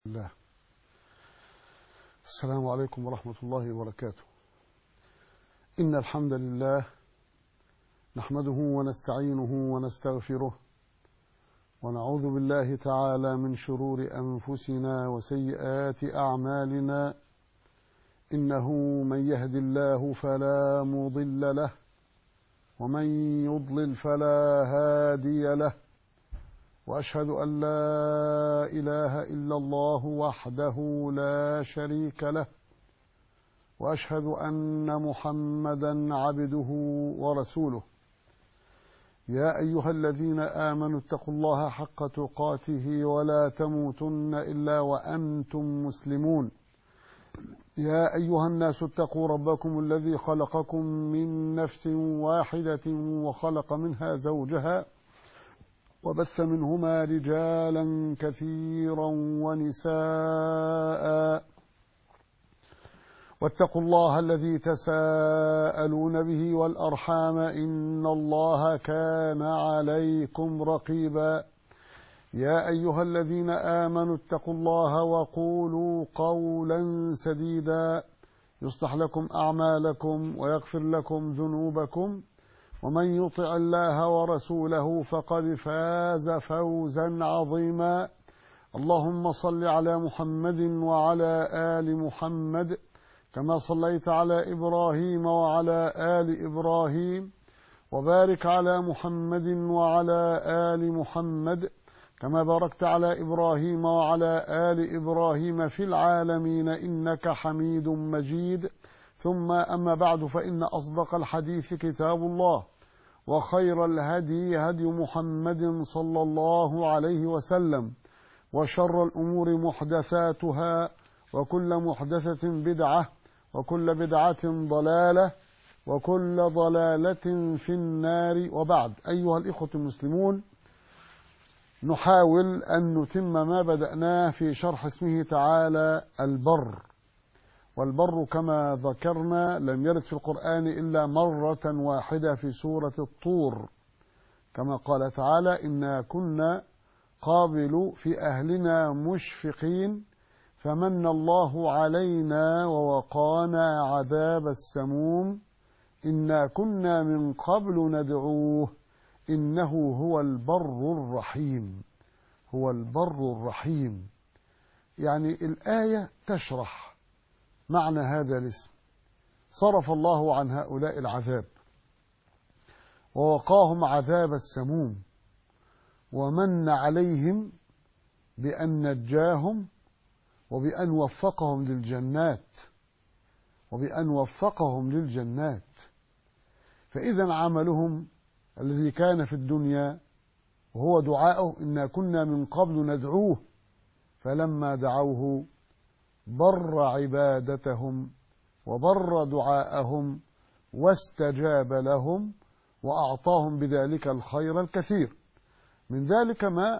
الله السلام عليكم ورحمة الله وبركاته إن الحمد لله نحمده ونستعينه ونستغفره ونعوذ بالله تعالى من شرور أنفسنا وسيئات أعمالنا إنه من يهد الله فلا مضل له ومن يضلل فلا هادي له واشهد ان لا اله الا الله وحده لا شريك له واشهد ان محمدا عبده ورسوله يا ايها الذين امنوا اتقوا الله حق تقاته ولا تموتن الا وانتم مسلمون يا ايها الناس اتقوا ربكم الذي خلقكم من نفس واحده وخلق منها زوجها وبث منهما رجالا كثيرا ونساء واتقوا الله الذي تساءلون به والارحام ان الله كان عليكم رقيبا يا ايها الذين امنوا اتقوا الله وقولوا قولا سديدا يصلح لكم اعمالكم ويغفر لكم ذنوبكم ومن يطع الله ورسوله فقد فاز فوزا عظيما اللهم صل على محمد وعلى ال محمد كما صليت على ابراهيم وعلى ال ابراهيم وبارك على محمد وعلى ال محمد كما باركت على ابراهيم وعلى ال ابراهيم في العالمين انك حميد مجيد ثم اما بعد فان اصدق الحديث كتاب الله وخير الهدي هدي محمد صلى الله عليه وسلم وشر الامور محدثاتها وكل محدثه بدعه وكل بدعه ضلاله وكل ضلاله في النار وبعد ايها الاخوه المسلمون نحاول ان نتم ما بداناه في شرح اسمه تعالى البر والبر كما ذكرنا لم يرد في القرآن إلا مرة واحدة في سورة الطور كما قال تعالى إنا كنا قابل في أهلنا مشفقين فمن الله علينا ووقانا عذاب السموم إنا كنا من قبل ندعوه إنه هو البر الرحيم هو البر الرحيم يعني الآية تشرح معنى هذا الاسم صرف الله عن هؤلاء العذاب ووقاهم عذاب السموم ومن عليهم بأن نجاهم وبأن وفقهم للجنات وبأن وفقهم للجنات فإذا عملهم الذي كان في الدنيا وهو دعاؤه إنا كنا من قبل ندعوه فلما دعوه بر عبادتهم وبر دعاءهم واستجاب لهم واعطاهم بذلك الخير الكثير من ذلك ما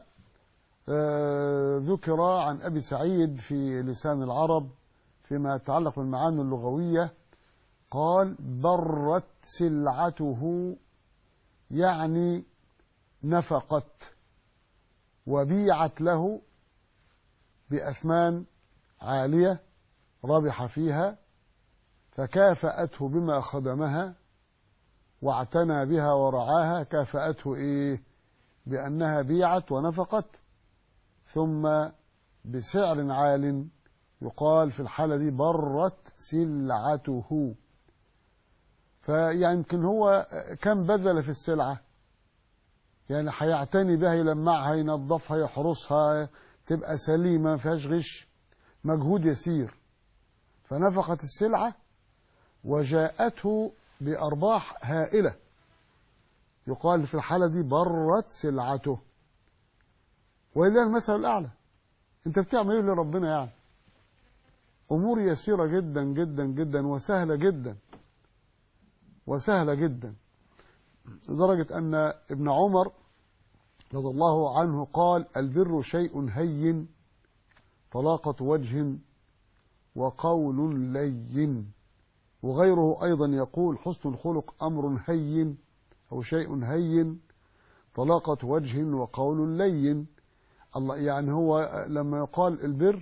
ذكر عن ابي سعيد في لسان العرب فيما يتعلق بالمعاني اللغويه قال برت سلعته يعني نفقت وبيعت له باثمان عالية ربح فيها فكافأته بما خدمها واعتنى بها ورعاها كافأته إيه بأنها بيعت ونفقت ثم بسعر عال يقال في الحالة دي برت سلعته فيمكن هو كم بذل في السلعة يعني هيعتني بها يلمعها ينظفها يحرسها تبقى سليمة ما فيهاش غش مجهود يسير فنفقت السلعة وجاءته بأرباح هائلة يقال في الحالة دي برت سلعته ولله المثل الأعلى أنت بتعمل إيه لربنا يعني أمور يسيرة جدا جدا جدا وسهلة جدا وسهلة جدا لدرجة أن ابن عمر رضي الله عنه قال البر شيء هين طلاقة وجه وقول لين وغيره أيضا يقول حسن الخلق أمر هين أو شيء هين طلاقة وجه وقول لين الله يعني هو لما يقال البر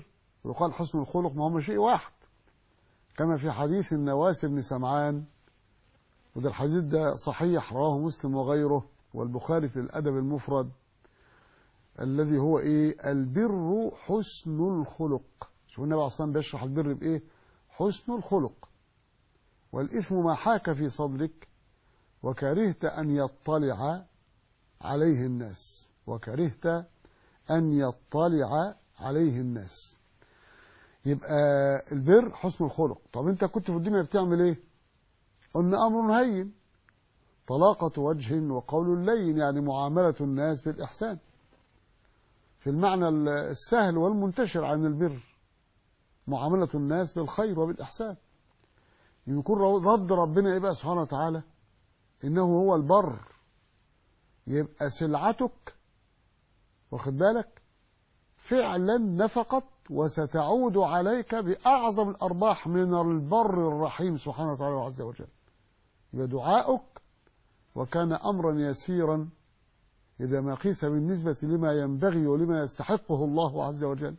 ويقال حسن الخلق ما هم شيء واحد كما في حديث النواس بن سمعان وده الحديث ده صحيح رواه مسلم وغيره والبخاري في الأدب المفرد الذي هو إيه البر حسن الخلق شوف النبي عليه الصلاة والسلام بيشرح البر بإيه حسن الخلق والإثم ما حاك في صدرك وكرهت أن يطلع عليه الناس وكرهت أن يطلع عليه الناس يبقى البر حسن الخلق طب انت كنت في الدنيا بتعمل ايه قلنا امر هين طلاقة وجه وقول لين يعني معاملة الناس بالإحسان في المعنى السهل والمنتشر عن البر معاملة الناس بالخير وبالإحسان يكون رد ربنا ايه بقى سبحانه وتعالى انه هو البر يبقى سلعتك واخد بالك فعلا نفقت وستعود عليك بأعظم الأرباح من البر الرحيم سبحانه وتعالى عز وجل يبقى دعاؤك وكان أمرا يسيرا إذا ما قيس بالنسبة لما ينبغي ولما يستحقه الله عز وجل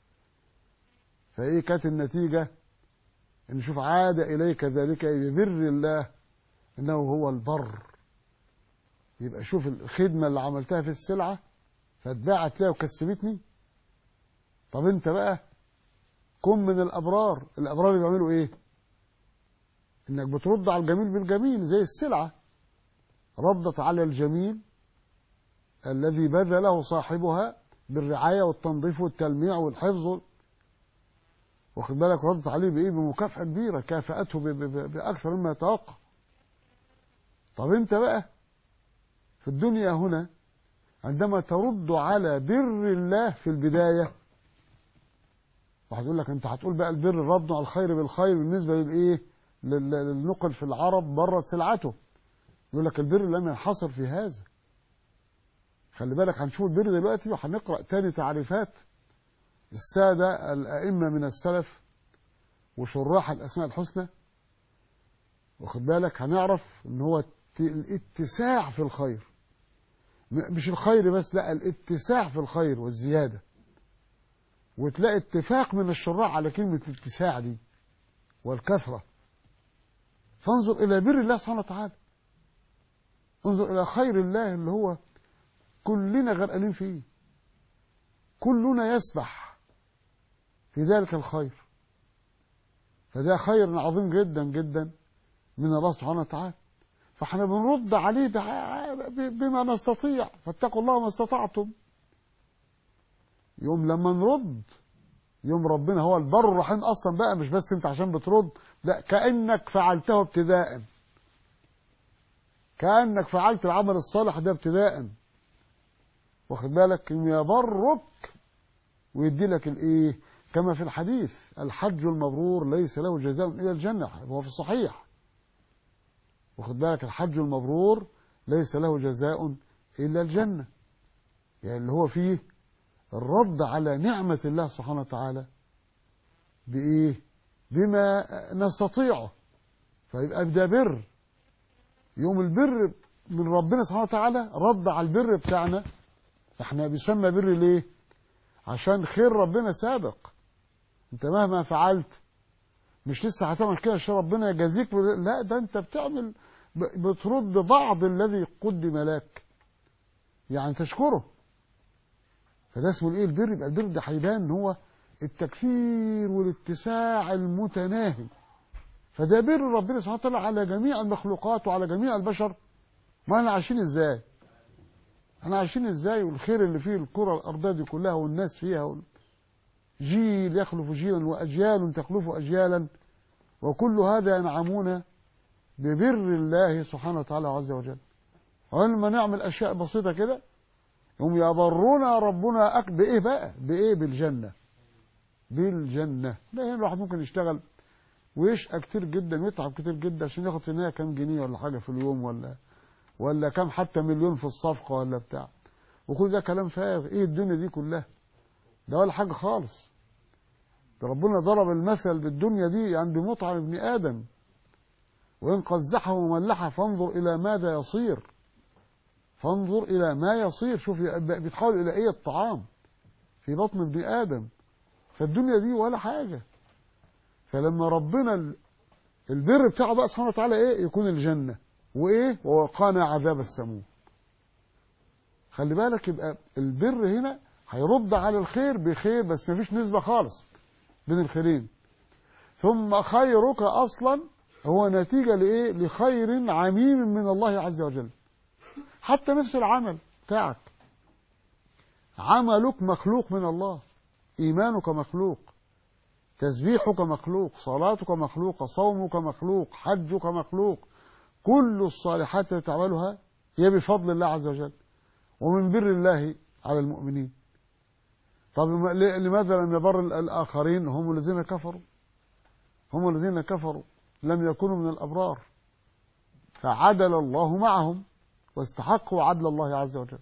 فإيه كانت النتيجة إن شوف عاد إليك ذلك ببر الله إنه هو البر يبقى شوف الخدمة اللي عملتها في السلعة فاتباعت لها وكسبتني طب انت بقى كن من الابرار الابرار اللي بيعملوا ايه انك بترد على الجميل بالجميل زي السلعه ردت على الجميل الذي بذله صاحبها بالرعايه والتنظيف والتلميع والحفظ واخد بالك ردت عليه بايه بمكافاه كبيره كافاته باكثر مما يتوقع طب انت بقى في الدنيا هنا عندما ترد على بر الله في البدايه واحد يقول لك انت هتقول بقى البر الرد على الخير بالخير بالنسبه للايه للنقل في العرب بره سلعته يقول لك البر لم ينحصر في هذا خلي بالك هنشوف البر دلوقتي وهنقرا تاني تعريفات الساده الائمه من السلف وشراح الاسماء الحسنى واخد بالك هنعرف ان هو الاتساع في الخير مش الخير بس لا الاتساع في الخير والزياده وتلاقي اتفاق من الشراع على كلمة الاتساع دي والكثرة فانظر إلى بر الله سبحانه وتعالى انظر إلى خير الله اللي هو كلنا غرقانين فيه كلنا يسبح في ذلك الخير فده خير عظيم جدا جدا من الله سبحانه وتعالى فاحنا بنرد عليه بما نستطيع فاتقوا الله ما استطعتم يوم لما نرد يوم ربنا هو البر الرحيم اصلا بقى مش بس انت عشان بترد لا كانك فعلته ابتداء كانك فعلت العمل الصالح ده ابتداء واخد بالك ان يبرك ويدي لك الايه كما في الحديث الحج المبرور ليس له جزاء الا الجنه هو في الصحيح واخد بالك الحج المبرور ليس له جزاء الا الجنه يعني اللي هو فيه الرد على نعمة الله سبحانه وتعالى بإيه؟ بما نستطيعه فيبقى ده بر يوم البر من ربنا سبحانه وتعالى رد على البر بتاعنا احنا بيسمى بر ليه؟ عشان خير ربنا سابق انت مهما فعلت مش لسه هتعمل كده عشان ربنا يجازيك لا ده انت بتعمل بترد بعض الذي قدم لك يعني تشكره فده اسمه الايه البر يبقى البر ده هيبان ان هو التكثير والاتساع المتناهي فده بر ربنا سبحانه وتعالى على جميع المخلوقات وعلى جميع البشر ما احنا عايشين ازاي احنا عايشين ازاي والخير اللي فيه الكره الارضيه دي كلها والناس فيها جيل يخلف جيلا واجيال تخلف اجيالا وكل هذا ينعمون ببر الله سبحانه وتعالى عز وجل ولما نعمل اشياء بسيطه كده هم يبرونا ربنا أك... بإيه بقى بإيه بالجنة بالجنة لا يعني الواحد ممكن يشتغل ويشقى كتير جدا ويتعب كتير جدا عشان ياخد في النهاية كام جنيه ولا حاجة في اليوم ولا ولا كام حتى مليون في الصفقة ولا بتاع وكل ده كلام فارغ ايه الدنيا دي كلها ده ولا حاجة خالص ده ربنا ضرب المثل بالدنيا دي عند مطعم ابن آدم وإن قزحه وملحه فانظر إلى ماذا يصير فانظر إلى ما يصير شوف بيتحول إلى إيه الطعام في بطن ابن آدم فالدنيا دي ولا حاجة فلما ربنا ال- البر بتاعه بقى سبحانه وتعالى ايه يكون الجنة وايه ووقانا عذاب السموم خلي بالك يبقى البر هنا هيرد على الخير بخير بس مفيش نسبة خالص بين الخيرين ثم خيرك أصلا هو نتيجة لإيه لخير عميم من الله عز وجل حتى نفس العمل بتاعك عملك مخلوق من الله إيمانك مخلوق تسبيحك مخلوق صلاتك مخلوقة صومك مخلوق حجك مخلوق كل الصالحات التي تعملها هي بفضل الله عز وجل ومن بر الله على المؤمنين طب لماذا لم يبر الآخرين هم الذين كفروا هم الذين كفروا لم يكونوا من الأبرار فعدل الله معهم واستحقوا عدل الله عز وجل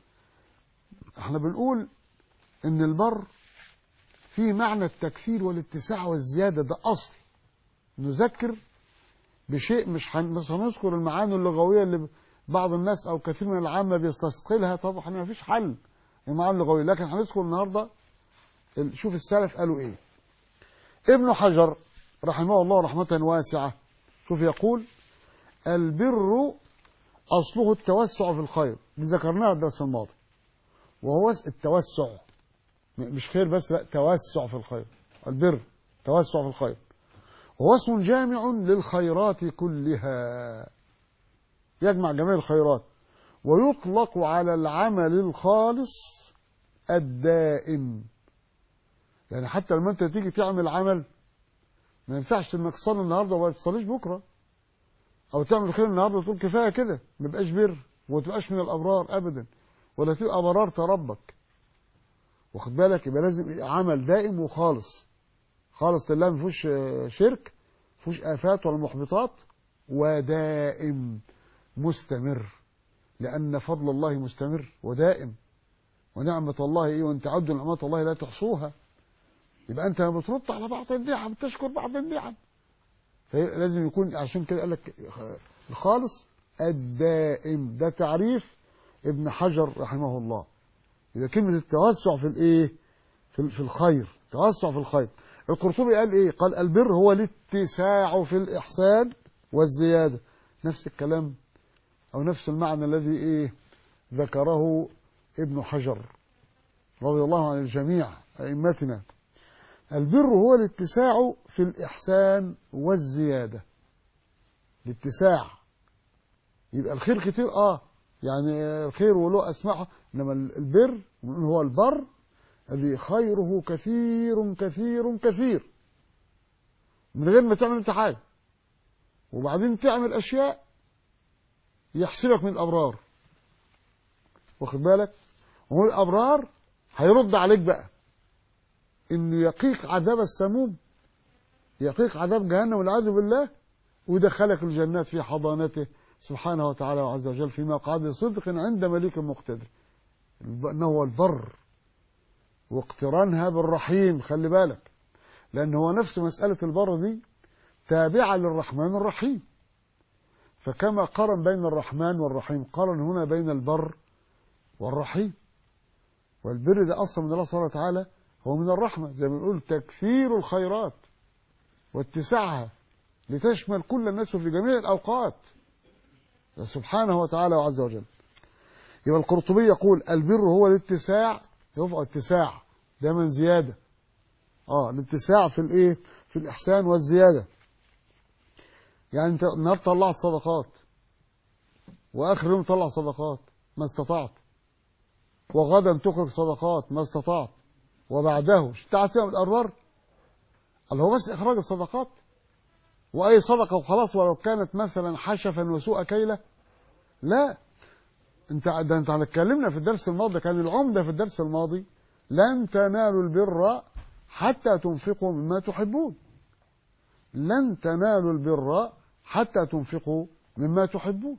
احنا بنقول ان البر في معنى التكثير والاتساع والزيادة ده أصل نذكر بشيء مش هن- مش هنذكر المعاني اللغوية اللي بعض الناس أو كثير من العامة بيستثقلها طبعا ما فيش حل المعاني اللغوية لكن هنذكر النهاردة ال- شوف السلف قالوا إيه ابن حجر رحمه الله رحمة واسعة شوف يقول البر أصله التوسع في الخير دي ذكرناها الدرس الماضي وهو التوسع م- مش خير بس لا توسع في الخير البر توسع في الخير وهو اسم جامع للخيرات كلها يجمع جميع الخيرات ويطلق على العمل الخالص الدائم يعني حتى لما انت تيجي تعمل عمل ما ينفعش انك تصلي النهارده وما تصليش بكره او تعمل خير النهارده وتقول كفايه كده ما يبقاش بر وما تبقاش من الابرار ابدا ولا تبقى بررت ربك واخد بالك يبقى لازم يبقى عمل دائم وخالص خالص لله ما فيهوش آه، شرك ما فيهوش افات ولا محبطات ودائم مستمر لان فضل الله مستمر ودائم ونعمه الله ايه وان تعدوا نعمات الله لا تحصوها يبقى انت ما بترد على بعض النعم تشكر بعض النعم فلازم يكون عشان كده قال لك الخالص الدائم ده تعريف ابن حجر رحمه الله يبقى كلمة التوسع في الايه في في الخير توسع في الخير القرطبي قال ايه قال البر هو الاتساع في الإحسان والزيادة نفس الكلام أو نفس المعنى الذي ايه ذكره ابن حجر رضي الله عن الجميع أئمتنا البر هو الاتساع في الإحسان والزيادة الاتساع يبقى الخير كتير اه يعني الخير وله أسماء إنما البر بنقول هو البر الذي خيره كثير كثير كثير من غير ما تعمل انت حاجة وبعدين تعمل أشياء يحسبك من الأبرار واخد بالك وهو الأبرار هيرد عليك بقى انه يقيك عذاب السموم يقيك عذاب جهنم والعياذ بالله ويدخلك الجنات في حضانته سبحانه وتعالى وعز وجل في مقعد صدق عند مليك مقتدر انه هو البر واقترانها بالرحيم خلي بالك لان هو نفس مسألة البر دي تابعة للرحمن الرحيم فكما قارن بين الرحمن والرحيم قارن هنا بين البر والرحيم والبر ده اصلا من الله سبحانه وتعالى هو من الرحمة زي ما بنقول تكثير الخيرات واتساعها لتشمل كل الناس في جميع الأوقات سبحانه وتعالى وعز وجل يبقى القرطبي يقول البر هو الاتساع يرفع اتساع دايما زيادة اه الاتساع في الايه في الإحسان والزيادة يعني انت النهارده طلعت صدقات واخر يوم طلع صدقات ما استطعت وغدا تخرج صدقات ما استطعت وبعده مش انت عايز تعمل الأربار اللي هو بس إخراج الصدقات وأي صدقة وخلاص ولو كانت مثلا حشفا وسوء كيلة لا انت ده انت اتكلمنا في الدرس الماضي كان العمدة في الدرس الماضي لن تنالوا البر حتى تنفقوا مما تحبون لن تنالوا البر حتى تنفقوا مما تحبون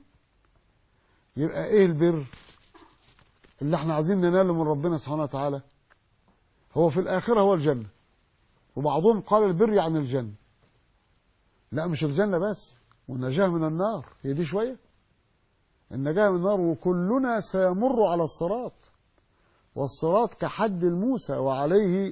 يبقى ايه البر اللي احنا عايزين نناله من ربنا سبحانه وتعالى هو في الآخرة هو الجنة وبعضهم قال البر يعني الجنة لا مش الجنة بس والنجاة من النار هي دي شوية النجاة من النار وكلنا سيمر على الصراط والصراط كحد الموسى وعليه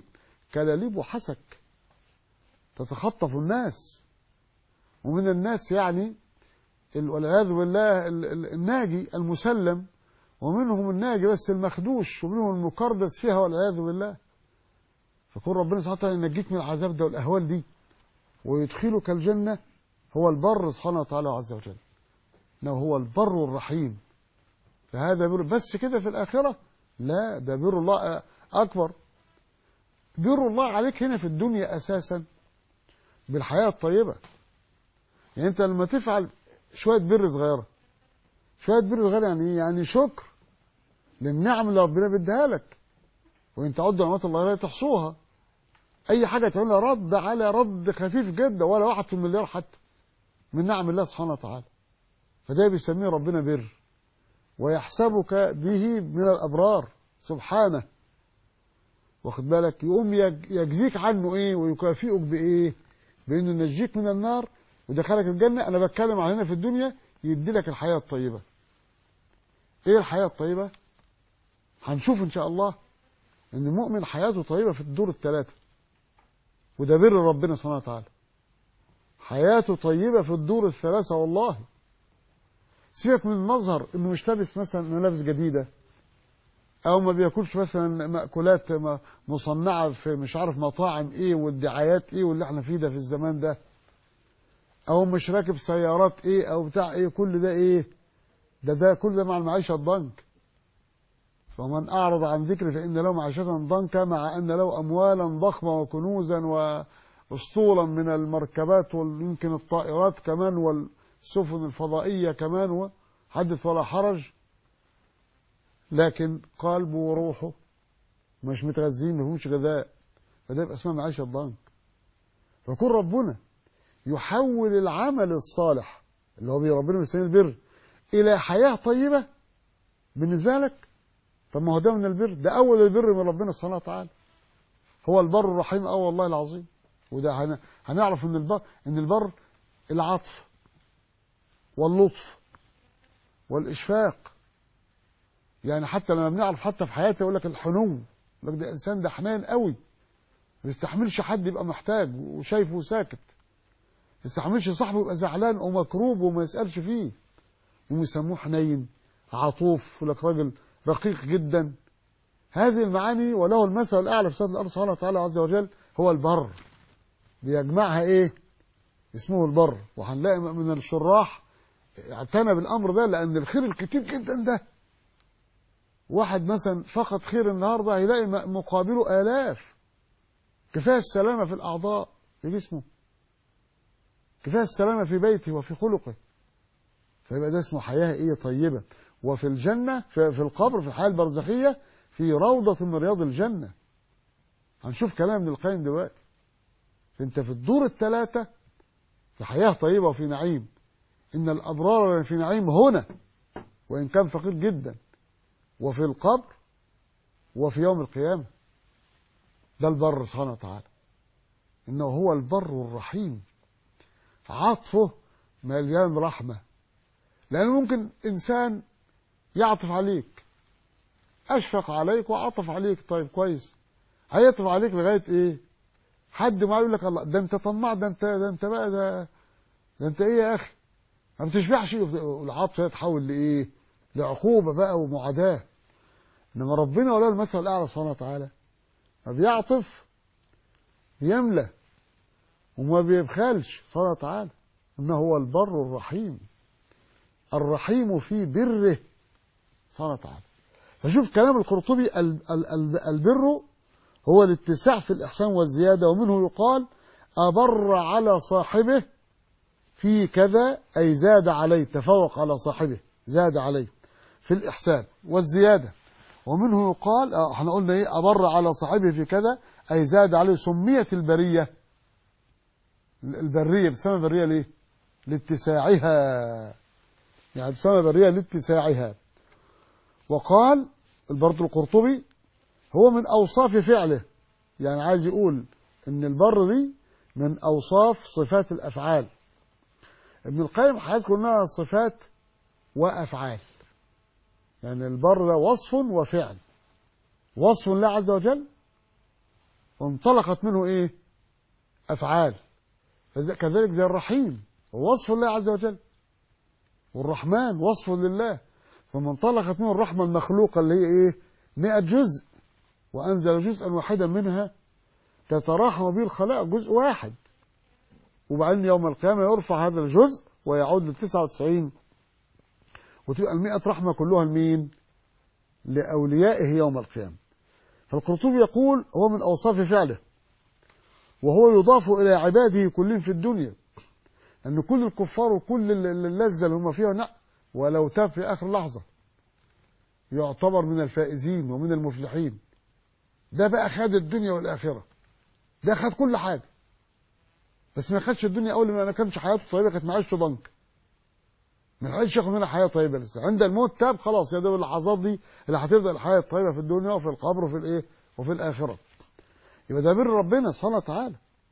كلاليب وحسك تتخطف الناس ومن الناس يعني ال- والعياذ بالله ال- ال- الناجي المسلم ومنهم الناجي بس المخدوش ومنهم المكردس فيها والعياذ بالله فكون ربنا سبحانه وتعالى ينجيك من العذاب ده والأهوال دي ويدخلك الجنة هو البر سبحانه وتعالى عز وجل انه هو البر الرحيم فهذا بر بس كده في الآخرة لا ده بر الله أكبر بر الله عليك هنا في الدنيا أساسا بالحياة الطيبة يعني أنت لما تفعل شوية بر صغيرة شوية بر صغيرة يعني إيه؟ يعني شكر للنعم اللي ربنا بيديها لك وإن تعدوا نعمات الله لا تحصوها أي حاجة تعملها رد على رد خفيف جدا ولا واحد في المليار حتى من نعم الله سبحانه وتعالى فده بيسميه ربنا بر ويحسبك به من الأبرار سبحانه واخد بالك يقوم يج- يجزيك عنه ايه ويكافئك بايه بانه ينجيك من النار ودخلك الجنه انا بتكلم عن هنا في الدنيا يدي لك الحياه الطيبه ايه الحياه الطيبه هنشوف ان شاء الله ان المؤمن حياته طيبه في الدور الثلاثه وده بر ربنا سبحانه وتعالى حياته طيبه في الدور الثلاثه والله سيبك من المظهر انه مش لابس مثلا ملابس جديده او ما بياكلش مثلا مأكولات م- مصنعه في مش عارف مطاعم ايه والدعايات ايه واللي احنا فيه ده في الزمان ده او مش راكب سيارات ايه او بتاع ايه كل ده ايه ده ده كل ده مع المعيشه الضنك فمن اعرض عن ذكري فان له معيشه ضنكا مع ان له اموالا ضخمه وكنوزا واسطولا من المركبات ويمكن الطائرات كمان والسفن الفضائيه كمان حدث ولا حرج لكن قلبه وروحه مش متغذين ما فيهمش غذاء فده يبقى اسمها معيشه الضنك فكون ربنا يحول العمل الصالح اللي هو بي- ربنا بيسميه البر الى حياه طيبه بالنسبه لك طب ما هو ده من البر ده اول البر من ربنا سبحانه وتعالى هو البر الرحيم اه والله العظيم وده هن- هنعرف ان البر ان البر العطف واللطف والاشفاق يعني حتى لما بنعرف حتى في حياته يقول لك الحنو يقول لك ده انسان ده حنان قوي ما يستحملش حد يبقى محتاج وشايفه ساكت ما يستحملش صاحبه يبقى زعلان او مكروب وما يسالش فيه يقوم يسموه حنين عطوف يقول لك راجل رقيق جدا هذه المعاني وله المثل الاعلى في سوره الارض سبحانه وتعالى عز وجل هو البر بيجمعها ايه اسمه البر وهنلاقي من الشراح اعتنى بالامر ده لان الخير الكتير جدا ده واحد مثلا فقد خير النهارده هيلاقي م- مقابله آلاف كفاية السلامة في الأعضاء في جسمه كفاية السلامة في بيته وفي خلقه فيبقى ده اسمه حياة إيه طيبة وفي الجنة في, في القبر في الحياة البرزخية في روضة من رياض الجنة هنشوف كلام ابن القيم دلوقتي فأنت في الدور الثلاثة في حياة طيبة وفي نعيم إن الأبرار في نعيم هنا وإن كان فقير جدا وفي القبر وفي يوم القيامة ده البر سبحانه وتعالى إنه هو البر الرحيم عطفه مليان رحمة لأنه ممكن إنسان يعطف عليك أشفق عليك وعطف عليك طيب كويس هيطف عليك لغاية إيه حد ما يقول لك الله ده أنت طماع ده أنت ده أنت بقى ده ده أنت إيه يا أخي ما بتشبعش العطف يتحول لإيه لعقوبة بقى ومعاداة إنما ربنا ولا المثل الأعلى سبحانه وتعالى ما بيعطف بيملى وما بيبخلش سبحانه وتعالى إنه هو البر الرحيم الرحيم في بره سبحانه وتعالى فشوف كلام القرطبي ال- ال- ال- البر هو الاتساع في الإحسان والزيادة ومنه يقال أبر على صاحبه في كذا أي زاد عليه تفوق على صاحبه زاد عليه في الإحسان والزيادة ومنه يقال آه، احنا قلنا ايه أبر على صاحبه في كذا أي زاد عليه سميت البرية البرية بتسمى برية ليه؟ لاتساعها يعني بتسمى برية لاتساعها وقال برضه القرطبي هو من أوصاف فعله يعني عايز يقول إن البر دي من أوصاف صفات الأفعال ابن القيم هيذكر انها صفات وافعال يعني البر ده وصف وفعل وصف الله عز وجل وانطلقت منه ايه افعال فز- كذلك زي الرحيم هو وصف الله عز وجل والرحمن وصف لله فما انطلقت منه الرحمة المخلوقة اللي هي ايه مئة جزء وأنزل جزءا واحدا منها تتراحم به الخلائق جزء واحد وبعدين يوم القيامة يرفع هذا الجزء ويعود للتسعة وتسعين وتبقى المئة رحمة كلها لمين لأوليائه يوم القيامة فالقرطبي يقول هو من أوصاف فعله وهو يضاف إلى عباده كلهم في الدنيا أن كل الكفار وكل ال- ال- اللذة اللي هم فيها نعم ولو تاب في آخر لحظة يعتبر من الفائزين ومن المفلحين ده بقى خد الدنيا والآخرة ده خد كل حاجة بس ما خدش الدنيا أول ما كانش حياته طيبة كانت معيشته ضنك ما لحقش ياخد منها حياة طيبة لسه عند الموت تاب خلاص يا دوب اللحظات دي اللي هتبدأ الحياة الطيبة في الدنيا وفي القبر وفي الإيه وفي الآخرة يبقى ده بر ربنا سبحانه وتعالى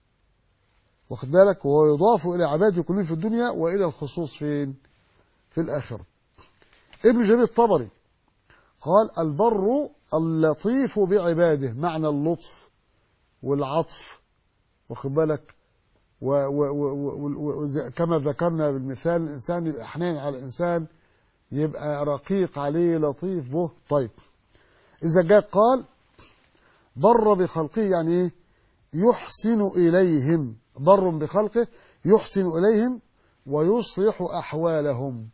واخد بالك وهو يضاف إلى عباده كلهم في الدنيا وإلى الخصوص فين في الآخرة ابن جرير الطبري قال البر اللطيف بعباده معنى اللطف والعطف واخد بالك و و و و و و كما ذكرنا بالمثال الإنسان يبقى حنين على الإنسان يبقى رقيق عليه لطيف به طيب إذا جاء قال بر بخلقه يعني إيه يحسن إليهم بر بخلقه يحسن إليهم ويصلح أحوالهم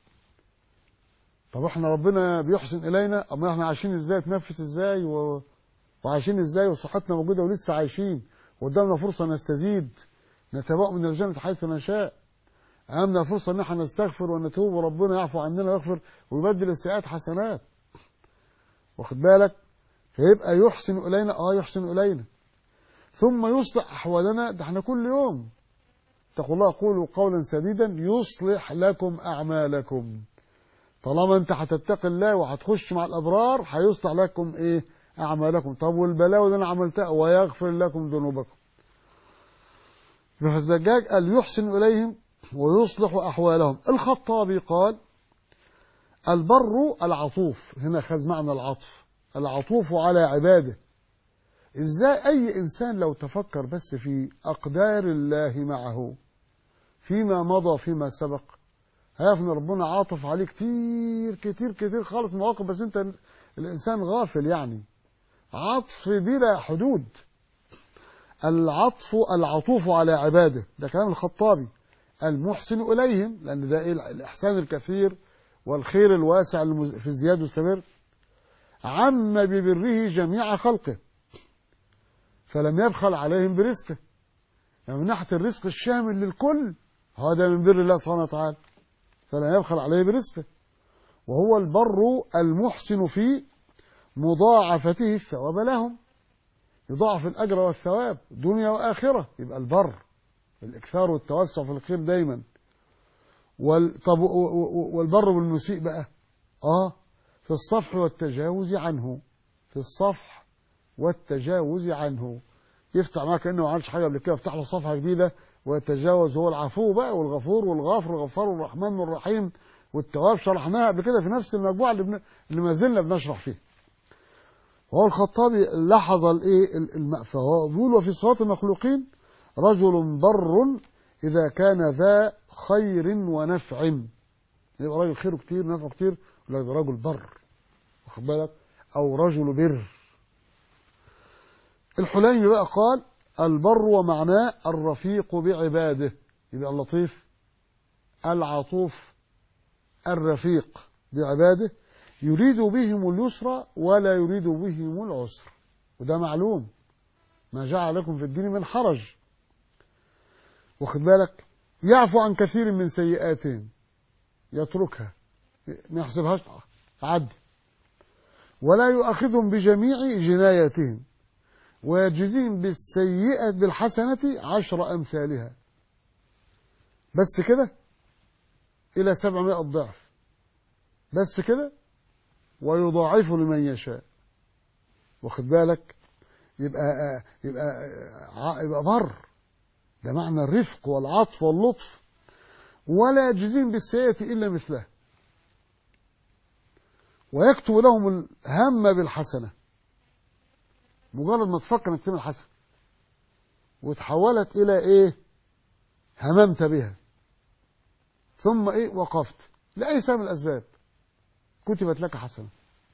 طب احنا ربنا بيحسن إلينا أما احنا عايشين ازاي تنفس ازاي و... وعايشين ازاي وصحتنا موجودة ولسه عايشين وقدامنا فرصة نستزيد نتبوأ من الجنة حيث نشاء أمامنا فرصة ان احنا نستغفر ونتوب وربنا يعفو عننا ويغفر ويبدل السيئات حسنات واخد بالك فيبقى يحسن إلينا اه يحسن إلينا ثم يصلح أحوالنا ده احنا كل يوم اتقوا الله قولوا قولا سديدا يصلح لكم أعمالكم طالما انت هتتقي الله وهتخش مع الأبرار هيصلح لكم ايه أعمالكم طب والبلاوي اللي أنا عملتها ويغفر لكم ذنوبكم الزجاج قال يحسن إليهم ويصلح أحوالهم الخطابي قال البر العطوف هنا خذ معنى العطف العطوف على عباده ازاي اي انسان لو تفكر بس في اقدار الله معه فيما مضى فيما سبق هيعرف ان ربنا عاطف عليه كتير كتير كتير خالص مواقف بس انت الانسان غافل يعني عطف بلا حدود العطف العطوف على عباده ده كلام الخطابي المحسن اليهم لان ده ايه الاحسان الكثير والخير الواسع المز- في ازدياد مستمر عم ببره جميع خلقه فلم يبخل عليهم برزقه يعني من ناحيه الرزق الشامل للكل هذا من بر الله سبحانه وتعالى فلا يبخل عليه برزقه وهو البر المحسن في مضاعفته الثواب لهم يضاعف الأجر والثواب دنيا وآخرة يبقى البر الإكثار والتوسع في الخير دايما وال... طب و- و- و- والبر بالمسيء بقى آه في الصفح والتجاوز عنه في الصفح والتجاوز عنه يفتح معاه كأنه ما عملش حاجة قبل كده يفتح له صفحة جديدة ويتجاوز هو العفو بقى والغفور والغافر والغفار والرحمن والرحيم والتواب شرحناها قبل كده في نفس المجموعة اللي, بن... اللي ما زلنا بنشرح فيه وهو الخطابي لاحظ الايه الم... فهو بيقول وفي صفات المخلوقين رجل بر إذا كان ذا خير ونفع يبقى راجل خيره كتير نفعه كتير يقول لك ده رجل بر واخد بالك أو رجل بر الحليمي بقى قال البر ومعناه الرفيق بعباده يبقى اللطيف العطوف الرفيق بعباده يريد بهم اليسر ولا يريد بهم العسر وده معلوم ما جعل لكم في الدين من حرج واخد بالك يعفو عن كثير من سيئاتهم يتركها ما يحسبهاش عدي ولا يؤاخذهم بجميع جناياتهم ويجزيهم بالسيئة بالحسنة عشر أمثالها بس كده إلى سبعمائة ضعف بس كده ويضاعف لمن يشاء واخد بالك يبقى يبقى يبقى بر ده معنى الرفق والعطف واللطف ولا يجزيهم بالسيئة إلا مثلها ويكتب لهم الهم بالحسنة مجرد ما تفكر انك تعمل حسنة وتحولت إلى إيه هممت بها ثم إيه وقفت لأي سبب من الأسباب كتبت لك حسنة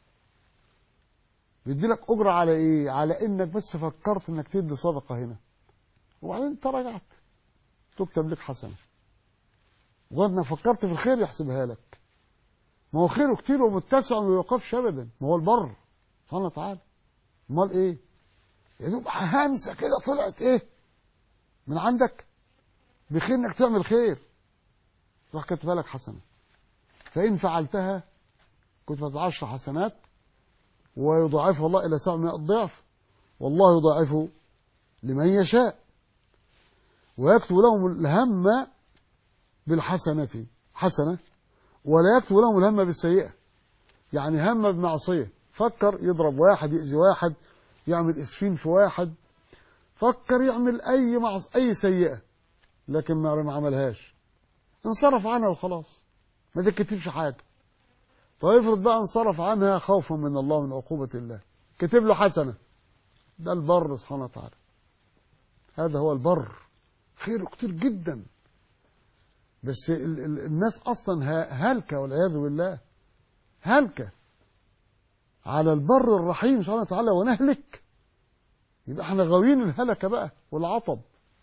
بيدي لك أجرة على إيه على إنك بس فكرت إنك تدي صدقة هنا وبعدين تراجعت تكتب لك حسنة مجرد انك فكرت في الخير يحسبها لك ما هو خيره كتير ومتسع وما يوقفش ابدا ما هو البر سبحانه وتعالى امال ايه يا دوب همسه كده طلعت ايه من عندك بخير انك تعمل خير روح كاتبها لك حسنه فان فعلتها كتبت عشر حسنات ويضاعفها الله الى 700 ضعف والله يضاعفه لمن يشاء ويكتب لهم الهم بالحسنة حسنة ولا يكتب لهم الهم بالسيئة يعني هم بمعصية فكر يضرب واحد يأذي واحد يعمل إسفين في واحد فكر يعمل أي معص... أي سيئة لكن ما ما عملهاش انصرف عنها وخلاص ما تكتبش حاجة طيب افرض بقى انصرف عنها خوفا من الله من عقوبة الله كتب له حسنة ده البر سبحانه وتعالى هذا هو البر خيره كتير جدا بس ال ال الناس اصلا هلكه والعياذ بالله هلكه على البر الرحيم سبحانه وتعالى ونهلك يبقى احنا غاويين الهلكه بقى والعطب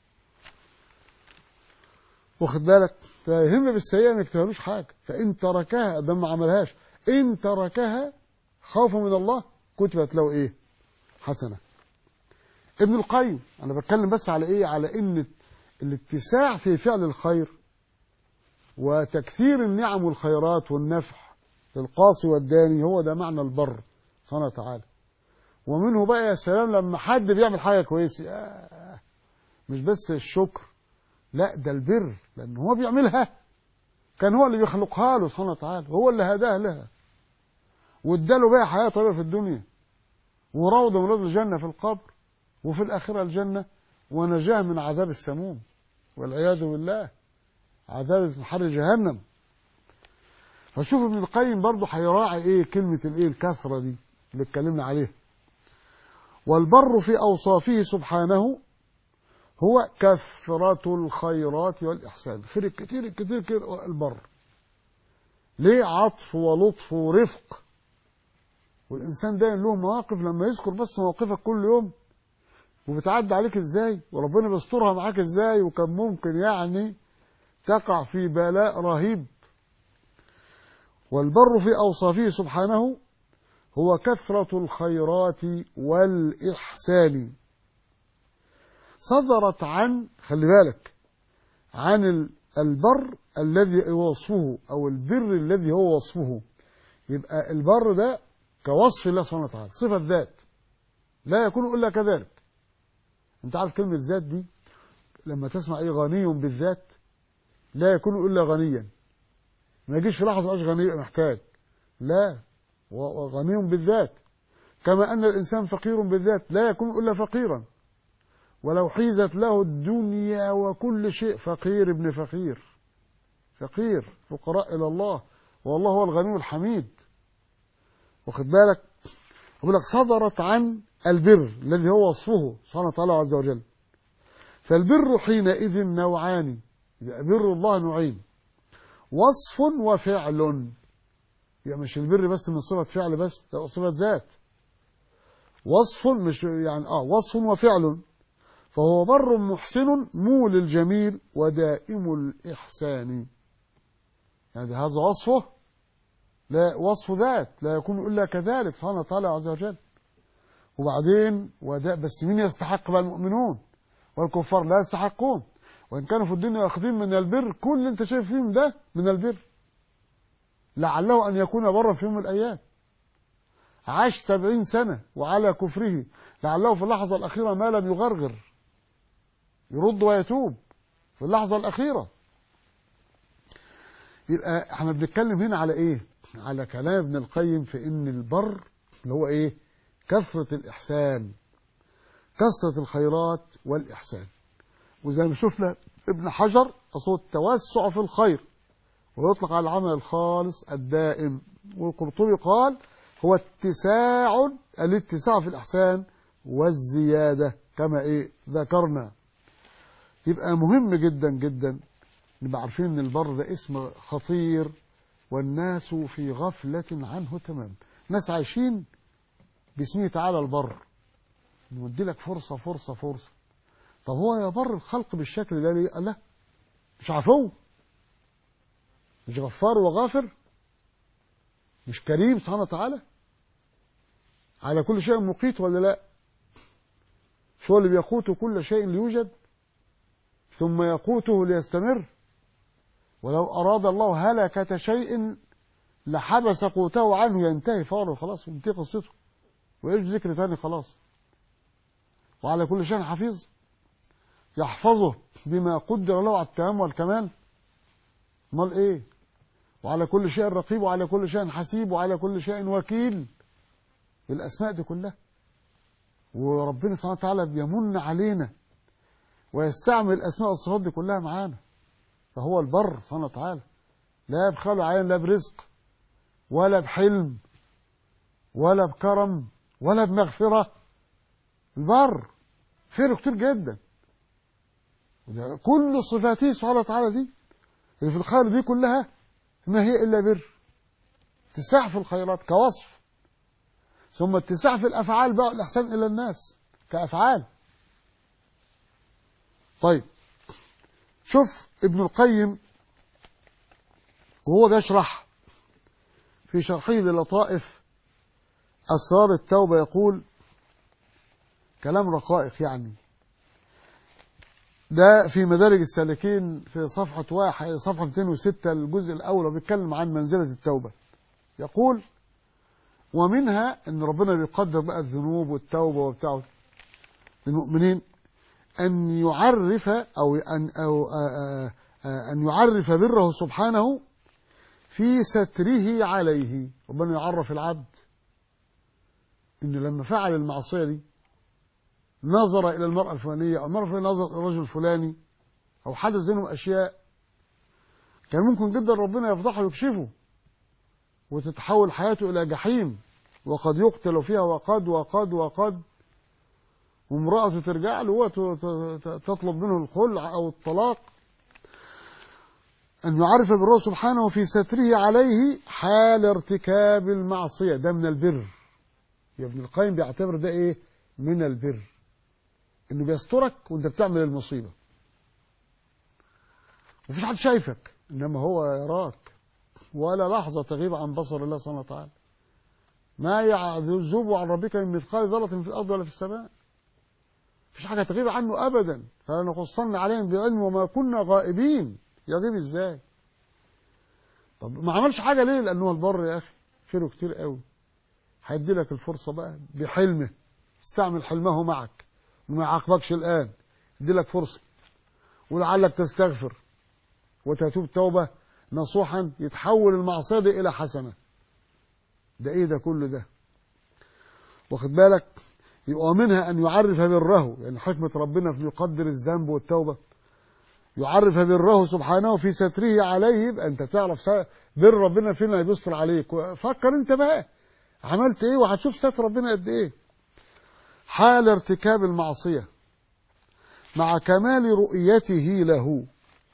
واخد بالك فيهم بالسيئه ما يكتبهالوش حاجه فان تركها ده ما عملهاش ان تركها خوفا من الله كتبت له ايه حسنه ابن القيم انا بتكلم بس على ايه على ان الاتساع في فعل الخير وتكثير النعم والخيرات والنفع للقاصي والداني هو ده معنى البر سبحانه وتعالى ومنه بقى يا سلام لما حد بيعمل حاجه كويسه آه مش بس الشكر لا ده البر لان هو بيعملها كان هو اللي بيخلقها له سبحانه وتعالى هو اللي هداه لها واداله بقى حياه طيبه في الدنيا وروضه من روض الجنه في القبر وفي الاخره الجنه ونجاه من عذاب السموم والعياذ بالله عذاب حر جهنم فشوف ابن القيم برضه هيراعي ايه كلمه الايه الكثره دي اللي اتكلمنا عليها والبر في اوصافه سبحانه هو كثرة الخيرات والإحسان خير الكثير الكثير كثير البر ليه عطف ولطف ورفق والإنسان دايما له مواقف لما يذكر بس مواقفك كل يوم وبتعدي عليك ازاي وربنا بيسترها معاك ازاي وكان ممكن يعني تقع في بلاء رهيب والبر في أوصافه سبحانه هو كثرة الخيرات والإحسان صدرت عن خلي بالك عن البر الذي وصفه أو البر الذي هو وصفه يبقى البر ده كوصف الله سبحانه وتعالى صفة ذات لا يكون إلا كذلك انت عارف كلمة ذات دي لما تسمع ايه غني بالذات لا يكون الا غنيا ما يجيش في لحظة مش غني يبقى محتاج لا وغني بالذات كما ان الانسان فقير بالذات لا يكون الا فقيرا ولو حيزت له الدنيا وكل شيء فقير ابن فقير فقير فقراء الى الله والله هو الغني الحميد واخد بالك يقول لك صدرت عن البر الذي هو وصفه سبحانه وتعالى عز وجل فالبر حينئذ نوعان يبقى بر الله نوعين وصف وفعل يبقى مش البر بس من صفة فعل بس ده صفة ذات وصف مش يعني اه وصف وفعل فهو بر محسن مول الجميل ودائم الإحسان يعني هذا وصفه لا وصف ذات لا يكون إلا كذلك سبحانه وتعالى عز وجل وبعدين وده بس مين يستحق بقى المؤمنون والكفار لا يستحقون وإن كانوا في الدنيا واخذين من البر كل اللي أنت شايف فيهم ده من البر لعله أن يكون برا في يوم من الأيام عاش سبعين سنة وعلى كفره لعله في اللحظة الأخيرة ما لم يغرغر يرد ويتوب في اللحظة الأخيرة يبقى احنا بنتكلم هنا على ايه على كلام ابن القيم في ان البر اللي هو ايه كثرة الإحسان كثرة الخيرات والإحسان وزي ما شفنا ابن حجر أصول التوسع في الخير ويطلق على العمل الخالص الدائم والقرطبي قال هو اتساع الاتساع في الإحسان والزيادة كما إيه ذكرنا يبقى مهم جدا جدا نبقى عارفين ان البر ده اسم خطير والناس في غفلة عنه تمام ناس عايشين باسمه تعالى البر نودي لك فرصة فرصة فرصة طب هو يا بر الخلق بالشكل ده ليه؟ قال لا مش عفو مش غفار وغافر مش كريم سبحانه وتعالى على كل شيء مقيت ولا لا مش هو اللي بيقوت كل شيء ليوجد ثم يقوته ليستمر ولو أراد الله هلكة شيء لحبس قوته عنه ينتهي فوره خلاص ينتهي قصته وإيش ذكر تاني خلاص وعلى كل شيء حفيظ يحفظه بما قدر له على التمام والكمال امال ايه وعلى كل شيء رقيب وعلى كل شيء حسيب وعلى كل شيء وكيل بالاسماء دي كلها وربنا سبحانه وتعالى بيمن علينا ويستعمل الاسماء والصفات دي كلها معانا فهو البر سبحانه وتعالى لا يبخل علينا لا برزق ولا بحلم ولا بكرم ولا بمغفرة البر خير كتير جدا وده كل صفاته سبحانه وتعالى دي اللي في الخير دي كلها ما هي إلا بر اتساع في الخيرات كوصف ثم اتساع في الأفعال بقى الإحسان إلى الناس كأفعال طيب شوف ابن القيم وهو بيشرح في شرحه للطائف أسرار التوبة يقول كلام رقائق يعني ده في مدارج السالكين في صفحة واحد صفحة 206 الجزء الأول وبيتكلم عن منزلة التوبة يقول ومنها أن ربنا بيقدر بقى الذنوب والتوبة وبتاع للمؤمنين أن يعرف أو أن أو آآ آآ أن يعرف بره سبحانه في ستره عليه ربنا يعرف العبد إنه لما فعل المعصية دي نظر إلى المرأة الفلانية أو المرأة الفلانية نظر إلى الرجل الفلاني أو حدث بينهم أشياء كان ممكن جدا ربنا يفضحه ويكشفه وتتحول حياته إلى جحيم وقد يقتل فيها وقد وقد وقد وامرأته ترجع له وتطلب منه الخلع أو الطلاق أن يعرف بالله سبحانه في ستره عليه حال ارتكاب المعصية ده من البر يا ابن القيم بيعتبر ده إيه من البر إنه بيسترك وأنت بتعمل المصيبة مفيش حد شايفك إنما هو يراك ولا لحظة تغيب عن بصر الله سبحانه وتعالى ما يعذب عن ربك من مثقال ذرة في الأرض ولا في السماء مفيش حاجة تغيب عنه أبدا فلنقصن عليهم بعلم وما كنا غائبين يغيب ازاي طب ما عملش حاجة ليه لأنه البر يا أخي خيره كتير قوي هيدي لك الفرصة بقى بحلمه استعمل حلمه معك وما يعاقبكش الآن يدي لك فرصة ولعلك تستغفر وتتوب توبة نصوحا يتحول المعصية دي إلى حسنة ده إيه ده كل ده واخد بالك يبقى منها أن يعرف بره يعني حكمة ربنا في يقدر الذنب والتوبة يعرف بره سبحانه في ستره عليه يبقى أنت تعرف بر ربنا فين اللي بيستر عليك فكر أنت بقى عملت إيه وهتشوف ستر ربنا قد إيه حال ارتكاب المعصية مع كمال رؤيته له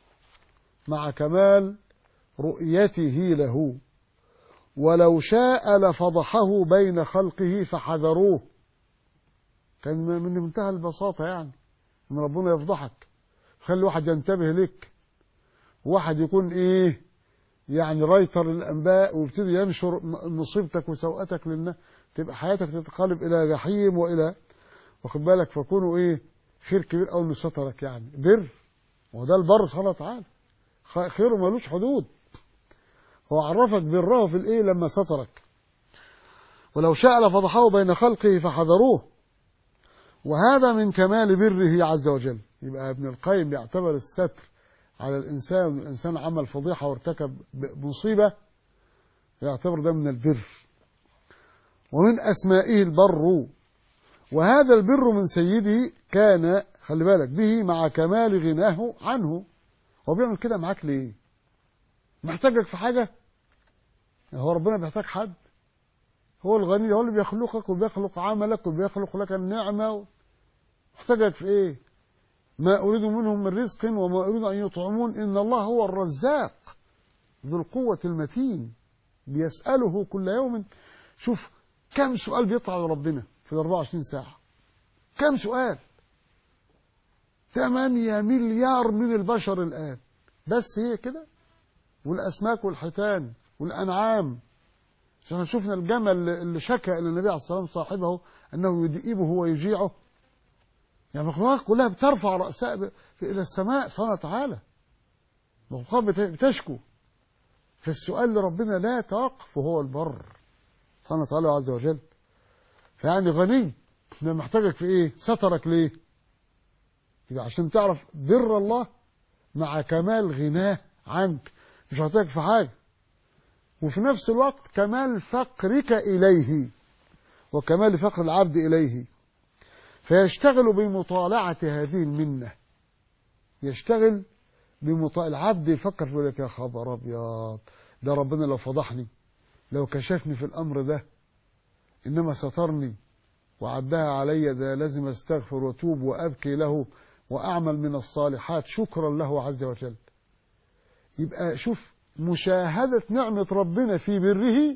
مع كمال رؤيته له ولو شاء لفضحه بين خلقه فحذروه كان من منتهى البساطة يعني ان ربنا يفضحك خلي واحد ينتبه لك واحد يكون ايه يعني رايتر الانباء ويبتدي ينشر مصيبتك وسوءتك للناس تبقى حياتك تتقلب الى جحيم والى واخد بالك فكونوا ايه خير كبير قوي انه سترك يعني بر وده البر سبحانه وتعالى خيره ملوش حدود هو عرفك بره في الايه لما سترك ولو شاء لفضحه بين خلقه فحذروه وهذا من كمال بره عز وجل يبقى ابن القيم يعتبر الستر على الإنسان الإنسان عمل فضيحة وارتكب مصيبة يعتبر ده من البر ومن أسمائه البر وهذا البر من سيده كان خلي بالك به مع كمال غناه عنه هو بيعمل كده معاك ليه محتاجك في حاجة هو ربنا بيحتاج حد هو الغني هو اللي بيخلقك وبيخلق عملك وبيخلق لك النعمة محتاجك في ايه ما أريد منهم من رزق وما أريد أن يطعمون إن الله هو الرزاق ذو القوة المتين بيسأله كل يوم شوف كم سؤال بيطلع لربنا في ال 24 ساعة كم سؤال 8 مليار من البشر الآن بس هي كده والأسماك والحيتان والأنعام عشان شفنا الجمل اللي شكى إلى النبي عليه الصلاة والسلام صاحبه أنه يدئبه ويجيعه يعني المخلوقات كلها بترفع رأسها ب- في- إلى السماء سبحانه وتعالى المخلوقات بت- بتشكو فالسؤال لربنا لا يتوقف وهو البر سبحانه وتعالى عز وجل فيعني غني ما محتاجك في ايه سترك ليه يبقى عشان تعرف بر الله مع كمال غناه عنك مش محتاجك في حاجه وفي نفس الوقت كمال فقرك اليه وكمال فقر العبد اليه فيشتغل بمطالعه هذه المنه يشتغل بمطالعه العبد يفكر في لك يا خبر ابيض ده ربنا لو فضحني لو كشفني في الامر ده انما سترني وعدها علي ده لازم استغفر واتوب وابكي له واعمل من الصالحات شكرا له عز وجل يبقى شوف مشاهدة نعمة ربنا في بره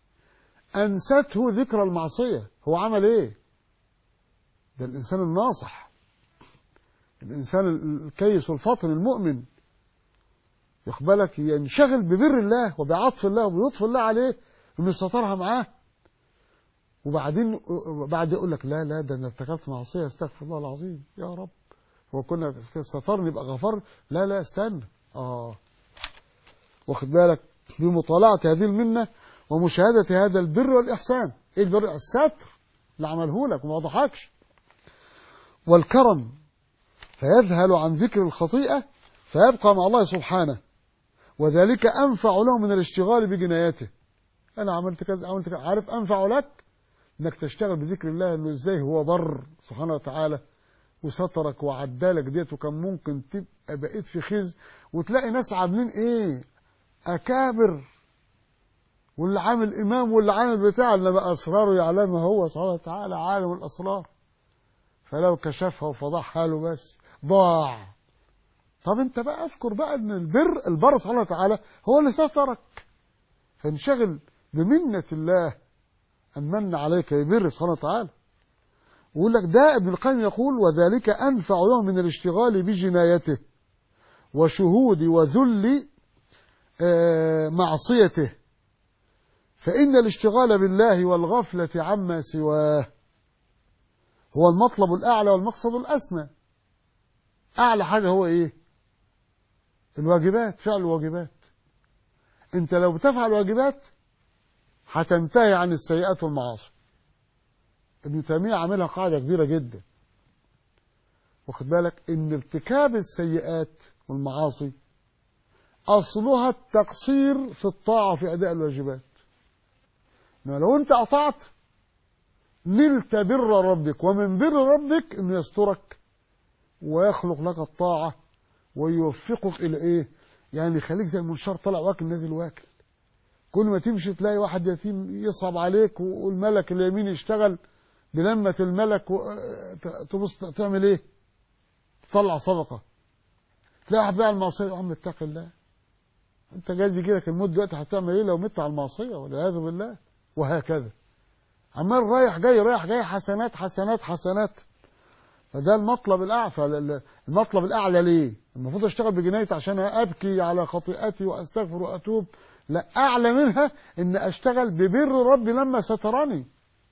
أنسته ذكر المعصية هو عمل إيه ده الإنسان الناصح الإنسان الكيس والفطن المؤمن يقبلك ينشغل ببر الله وبعطف الله وبلطف الله عليه انه سترها معاه وبعدين بعد يقول لك لا لا ده انا ارتكبت معصيه استغفر الله العظيم يا رب هو كنا سترني يبقى غفر لا لا استنى اه واخد بالك بمطالعه هذه المنه ومشاهده هذا البر والاحسان ايه البر الستر اللي عمله لك وما ضحكش والكرم فيذهل عن ذكر الخطيئه فيبقى مع الله سبحانه وذلك انفع له من الاشتغال بجنايته انا عملت كذا عملت كذا عارف انفع لك انك تشتغل بذكر الله انه ازاي هو بر سبحانه وتعالى وسترك وعدالك ديت وكان ممكن تبقى بقيت في خز وتلاقي ناس عاملين ايه اكابر واللي عامل امام واللي عامل بتاع انما اسراره يعلمها هو سبحانه وتعالى عالم الاسرار فلو كشفها وفضحها حاله بس ضاع طب انت بقى اذكر بقى ان البر البر سبحانه وتعالى هو اللي سترك فانشغل بمنة الله أن من عليك ببر سبحانه وتعالى ويقول لك ده ابن القيم يقول وذلك أنفع له من الاشتغال بجنايته وشهود وذل آه، معصيته فإن الاشتغال بالله والغفلة عما سواه هو المطلب الأعلى والمقصد الأسمى أعلى حاجة هو إيه الواجبات فعل الواجبات أنت لو بتفعل واجبات هتنتهي عن السيئات والمعاصي ابن تيمية عاملها قاعدة كبيرة جدا واخد بالك ان ارتكاب السيئات والمعاصي اصلها التقصير في الطاعة في اداء الواجبات ما لو انت اطعت نلت بر ربك ومن بر ربك انه يسترك ويخلق لك الطاعة ويوفقك الى ايه يعني يخليك زي المنشار طلع واكل نازل واكل كل ما تمشي تلاقي واحد يتيم يصعب عليك والملك اليمين يشتغل بلمة الملك و... تبص تعمل ايه تطلع صدقة تلاقي واحد بيع المعصية يا عم اتق الله انت جايز كده الموت دلوقتي هتعمل ايه لو مت على المعصية والعياذ بالله وهكذا عمال رايح جاي رايح جاي حسنات حسنات حسنات فده المطلب الاعلى المطلب الاعلى ليه المفروض اشتغل بجنايتي عشان ابكي على خطيئتي واستغفر واتوب لا اعلى منها ان اشتغل ببر ربي لما سترني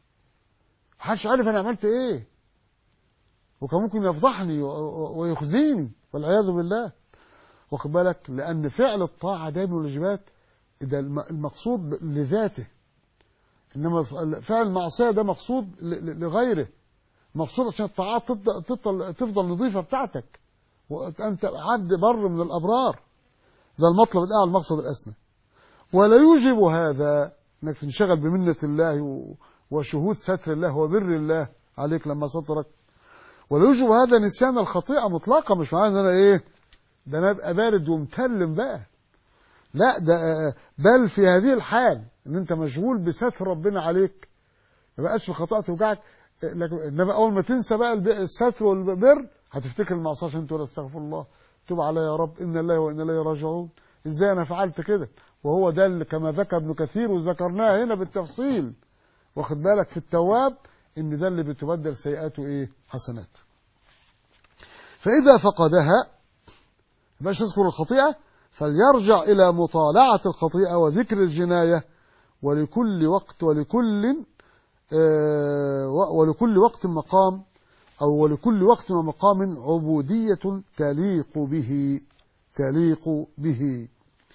محدش عارف انا عملت ايه وكان ممكن يفضحني ويخزيني والعياذ بالله واخد بالك لان فعل الطاعه ده من الواجبات ده المقصود لذاته انما فعل المعصيه ده مقصود لغيره مقصود عشان الطاعات تفضل تفضل نظيفه بتاعتك وانت عبد بر من الابرار ده المطلب الاعلى المقصد الاسمى ولا يوجب هذا انك تنشغل بمنه الله وشهود ستر الله وبر الله عليك لما سترك ولا يوجب هذا نسيان الخطيئه مطلقا مش معناه ان انا ايه ده انا ابقى بارد ومتلم بقى لا ده بل في هذه الحال ان انت مشغول بستر ربنا عليك ما بقاش الخطأ توجعك انما اول ما تنسى بقى الستر والبر هتفتكر المعصيه عشان تقول استغفر الله تب علي يا رب ان الله وانا اليه راجعون ازاي انا فعلت كده وهو ده اللي كما ذكر ابن كثير وذكرناه هنا بالتفصيل واخد بالك في التواب ان ده اللي بتبدل سيئاته ايه حسنات فاذا فقدها باش يذكر الخطيئه فليرجع الى مطالعه الخطيئه وذكر الجنايه ولكل وقت ولكل آه ولكل وقت مقام أو ولكل وقت ومقام عبودية تليق به تليق به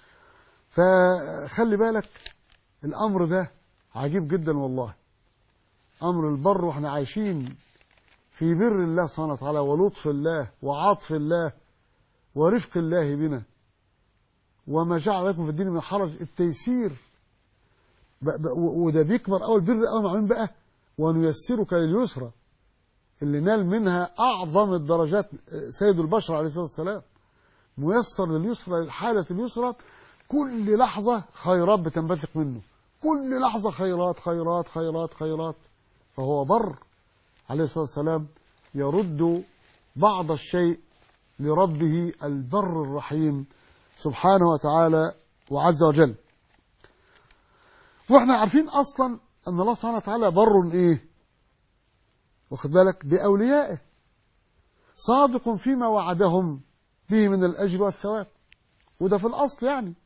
فخلي بالك الأمر ده عجيب جدا والله أمر البر وإحنا عايشين في بر الله سبحانه وتعالى ولطف الله وعطف الله ورفق الله بنا وما جعل لكم في الدين من حرج التيسير وده بيكبر أول بر أول مع مين بقى ونيسرك لليسرى اللي نال منها أعظم الدرجات سيد البشر عليه الصلاة والسلام ميسر لليسرى للحالة اليسرى كل لحظة خيرات بتنبثق منه كل لحظة خيرات خيرات خيرات خيرات فهو بر عليه الصلاة والسلام يرد بعض الشيء لربه البر الرحيم سبحانه وتعالى وعز وجل واحنا عارفين اصلا ان الله سبحانه وتعالى بر ايه واخد بالك باوليائه صادق فيما وعدهم به من الاجر والثواب وده في الاصل يعني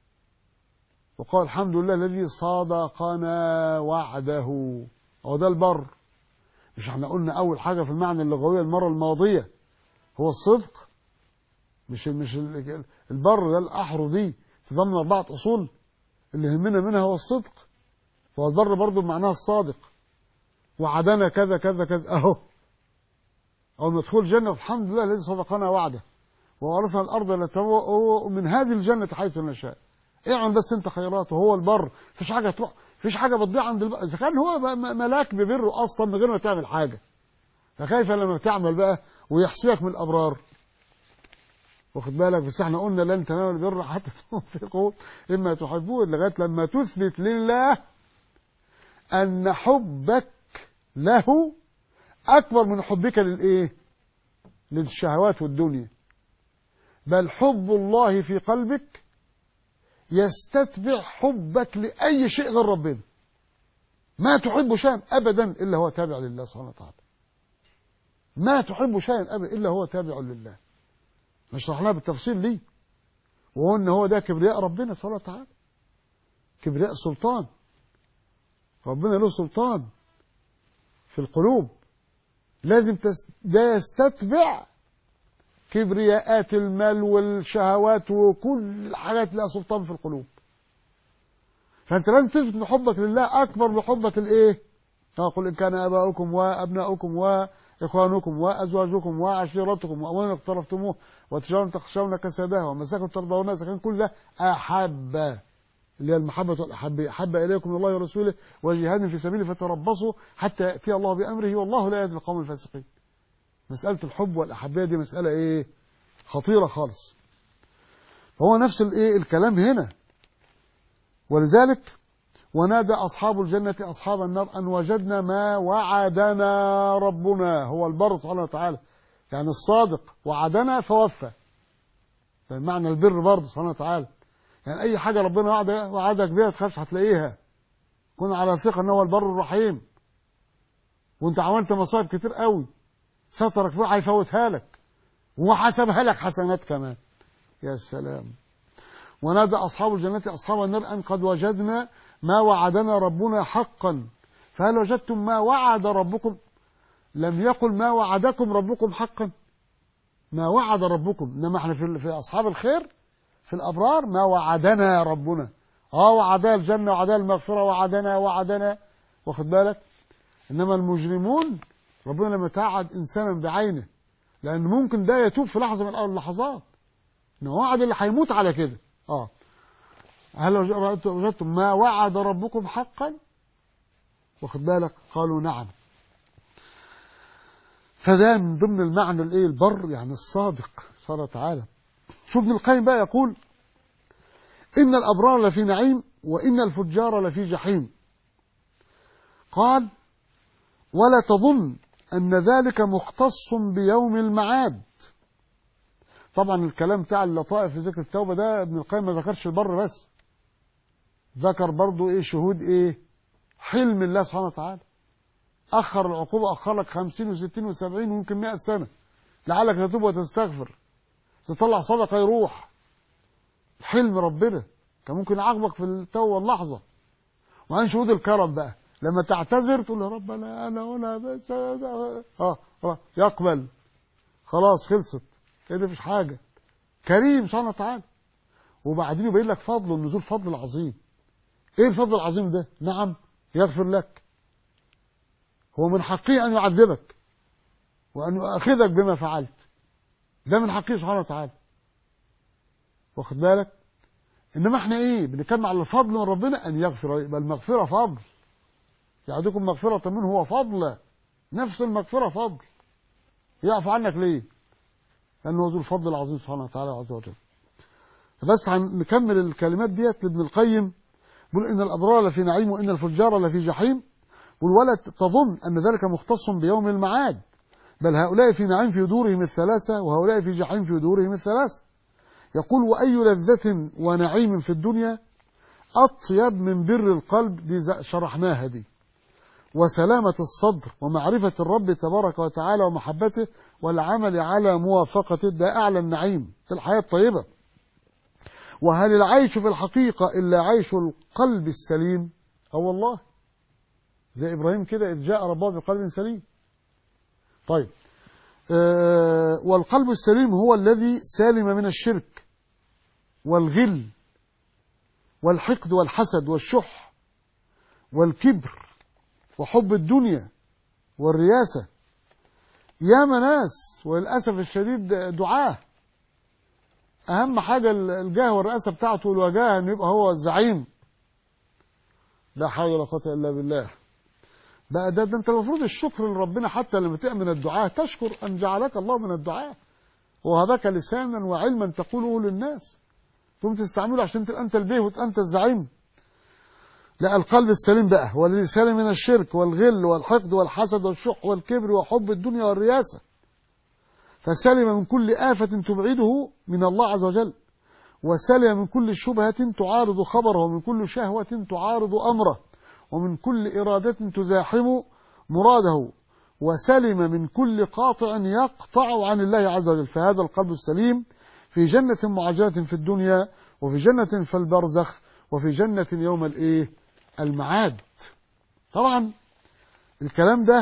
وقال الحمد لله الذي صادقنا وعده هو ده البر مش احنا قلنا اول حاجه في المعنى اللغوي المره الماضيه هو الصدق مش مش البر ده الاحرف دي تضمن اربعه اصول اللي يهمنا منها هو الصدق هو البر برضه معناها الصادق وعدنا كذا كذا كذا اهو او ندخل الجنه الحمد لله الذي صدقنا وعده وورثنا الارض نتبوأ من هذه الجنه حيث نشاء اعمل بس انت خيرات وهو البر مفيش حاجه تروح مفيش حاجه بتضيع عند البر اذا كان هو ملاك ببره اصلا من غير ما تعمل حاجه فكيف لما تعمل بقى ويحسبك من الابرار واخد بالك بس احنا قلنا لن تنالوا البر حتى تنفقوا اما تحبون لغايه لما تثبت لله ان حبك له اكبر من حبك للايه للشهوات والدنيا بل حب الله في قلبك يستتبع حبك لاي شيء غير ربنا ما تحب شيئا ابدا الا هو تابع لله سبحانه وتعالى ما تحب شيئا ابدا الا هو تابع لله شرحناها بالتفصيل دي وهو ان هو ده كبرياء ربنا سبحانه وتعالى كبرياء سلطان ربنا له سلطان في القلوب لازم تس... ده يستتبع كبرياءات المال والشهوات وكل الحاجات لها سلطان في القلوب فانت لازم تثبت ان حبك لله اكبر من حبك الايه قل ان كان اباؤكم وابناؤكم واخوانكم وازواجكم وعشيرتكم واموال اقترفتموه وتجاره تخشون كسادها ومساكن ترضونها اذا كان كل ده احب اللي هي المحبة والأحب أحب إليكم من الله ورسوله وجهاد في سبيله فتربصوا حتى يأتي الله بأمره والله لا يهدي القوم الفاسقين مسألة الحب والأحبية دي مسألة إيه خطيرة خالص هو نفس الإيه الكلام هنا ولذلك ونادى أصحاب الجنة أصحاب النار أن وجدنا ما وعدنا ربنا هو البر سبحانه وتعالى يعني الصادق وعدنا فوفى معنى البر برضه سبحانه وتعالى يعني اي حاجه ربنا وعد وعدك بيها تخافش هتلاقيها كن على ثقه ان هو البر الرحيم وانت عملت مصائب كتير قوي سترك فوق هيفوتها لك وحسبها لك حسنات كمان يا سلام ونادى اصحاب الجنه اصحاب النار ان قد وجدنا ما وعدنا ربنا حقا فهل وجدتم ما وعد ربكم لم يقل ما وعدكم ربكم حقا ما وعد ربكم انما احنا في في اصحاب الخير في الأبرار ما وعدنا ربنا اه وعدنا الجنة وعدنا المغفرة وعدنا وعدنا واخد بالك إنما المجرمون ربنا لما تعد إنسانا بعينه لأن ممكن ده يتوب في لحظة من أول اللحظات إنه وعد اللي هيموت على كده اه هل وجدتم ما وعد ربكم حقا واخد بالك قالوا نعم فده من ضمن المعنى الايه البر يعني الصادق سبحانه وتعالى شوف ابن القيم بقى يقول إن الأبرار لفي نعيم وإن الفجار لفي جحيم قال ولا تظن أن ذلك مختص بيوم المعاد طبعا الكلام بتاع اللطائف في ذكر التوبة ده ابن القيم ما ذكرش البر بس ذكر برضو ايه شهود ايه حلم الله سبحانه وتعالى أخر العقوبة أخر لك خمسين وستين وسبعين ويمكن مئة سنة لعلك تتوب وتستغفر تطلع صدقة يروح حلم ربنا كان ممكن يعاقبك في التوبة واللحظة وعن شهود الكرم بقى لما تعتذر تقول يا رب انا انا وانا بس اه آه، يقبل خلاص خلصت كده مفيش حاجه كريم سبحانه وتعالى وبعدين يبين لك فضله النزول فضل عظيم ايه الفضل العظيم ده نعم يغفر لك هو من حقه ان يعذبك وان يؤاخذك بما فعلت ده من حقه سبحانه وتعالى واخد بالك انما احنا ايه بنتكلم على الفضل من ربنا ان يغفر يبقى المغفره فضل يعطيكم مغفره منه هو فضل نفس المغفره فضل يعفو عنك ليه لانه ذو الفضل العظيم سبحانه وتعالى عز وجل بس هنكمل الكلمات ديت لابن القيم بيقول ان الابرار لفي نعيم وان الفجار لفي جحيم والولد تظن ان ذلك مختص بيوم المعاد بل هؤلاء في نعيم في دورهم الثلاثه وهؤلاء في جحيم في دورهم الثلاثه يقول وأي لذة ونعيم في الدنيا أطيب من بر القلب دي شرحناها دي وسلامة الصدر ومعرفة الرب تبارك وتعالى ومحبته والعمل على موافقته ده أعلى النعيم في الحياة الطيبة وهل العيش في الحقيقة إلا عيش القلب السليم أو والله زي إبراهيم كده إذ جاء ربه بقلب سليم طيب آه والقلب السليم هو الذي سالم من الشرك والغل والحقد والحسد والشح والكبر وحب الدنيا والرياسة ياما ناس وللأسف الشديد دعاه أهم حاجة الجاه والرئاسة بتاعته والوجاهة أن يبقى هو الزعيم لا حول ولا قوة إلا بالله بقى ده, ده أنت المفروض الشكر لربنا حتى لما تأمن الدعاء تشكر أن جعلك الله من الدعاء وهبك لسانا وعلما تقوله للناس ثم تستعمله عشان تبقى أنت البيه وتبقى أنت الزعيم لا القلب السليم بقى هو الذي سالم من الشرك والغل والحقد والحسد والشح والكبر وحب الدنيا والرياسة فسلم من كل آفة تبعده من الله عز وجل وسلم من كل شبهة تعارض خبره ومن كل شهوة تعارض أمره ومن كل إرادة تزاحم مراده وسلم من كل قاطع يقطع عن الله عز وجل فهذا القلب السليم في جنة معجلة في الدنيا وفي جنة في البرزخ وفي جنة يوم الايه المعاد طبعا الكلام ده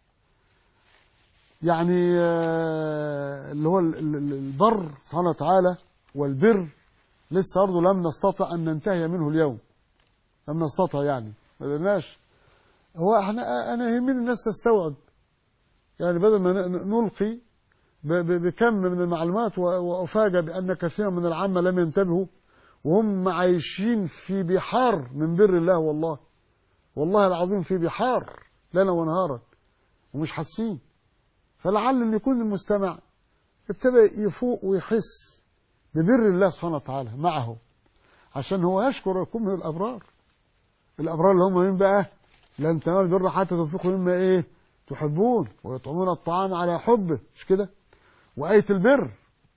يعني اللي هو البر سبحانه وتعالى والبر لسه برضه لم نستطع ان ننتهي منه اليوم لم نستطع يعني ما قدرناش هو احنا انا يهمني الناس تستوعب يعني بدل ما نلقي بكم من المعلومات وافاجئ بان كثيرا من العامه لم ينتبهوا وهم عايشين في بحار من بر الله والله والله العظيم في بحار ليلا ونهارا ومش حاسين فلعل ان يكون المستمع ابتدى يفوق ويحس ببر الله سبحانه وتعالى معه عشان هو يشكر ويكون من الابرار الابرار اللي هم مين بقى لن تنالوا البر حتى تنفقوا مما ايه تحبون ويطعمون الطعام على حبه مش كده وآية البر